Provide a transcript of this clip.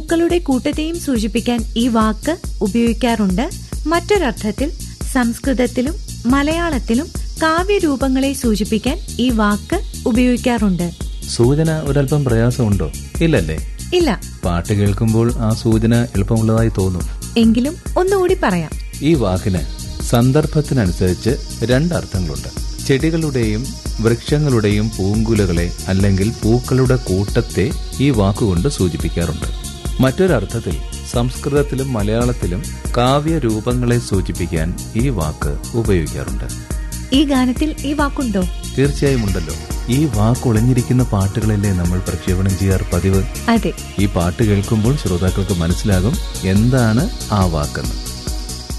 പൂക്കളുടെ കൂട്ടത്തെയും സൂചിപ്പിക്കാൻ ഈ വാക്ക് ഉപയോഗിക്കാറുണ്ട് മറ്റൊരർത്ഥത്തിൽ സംസ്കൃതത്തിലും മലയാളത്തിലും കാവ്യരൂപങ്ങളെ സൂചിപ്പിക്കാൻ ഈ വാക്ക് ഉപയോഗിക്കാറുണ്ട് സൂചന ഒരല്പം പ്രയാസമുണ്ടോ ഇല്ലല്ലേ ഇല്ല പാട്ട് കേൾക്കുമ്പോൾ ആ സൂചന എളുപ്പമുള്ളതായി തോന്നും എങ്കിലും ഒന്നുകൂടി പറയാം ഈ വാക്കിന് സന്ദർഭത്തിനനുസരിച്ച് രണ്ടർത്ഥങ്ങളുണ്ട് ചെടികളുടെയും വൃക്ഷങ്ങളുടെയും പൂങ്കുലകളെ അല്ലെങ്കിൽ പൂക്കളുടെ കൂട്ടത്തെ ഈ വാക്കുകൊണ്ട് സൂചിപ്പിക്കാറുണ്ട് മറ്റൊരർത്ഥത്തിൽ സംസ്കൃതത്തിലും മലയാളത്തിലും കാവ്യരൂപങ്ങളെ സൂചിപ്പിക്കാൻ ഈ വാക്ക് ഉപയോഗിക്കാറുണ്ട് ഈ ഗാനത്തിൽ ഈ വാക്കുണ്ടോ തീർച്ചയായും ഉണ്ടല്ലോ ഈ വാക്ക് ഒളിഞ്ഞിരിക്കുന്ന പാട്ടുകളല്ലേ നമ്മൾ പ്രക്ഷേപണം ചെയ്യാറ് പതിവ് അതെ ഈ പാട്ട് കേൾക്കുമ്പോൾ ശ്രോതാക്കൾക്ക് മനസ്സിലാകും എന്താണ് ആ വാക്കെന്ന്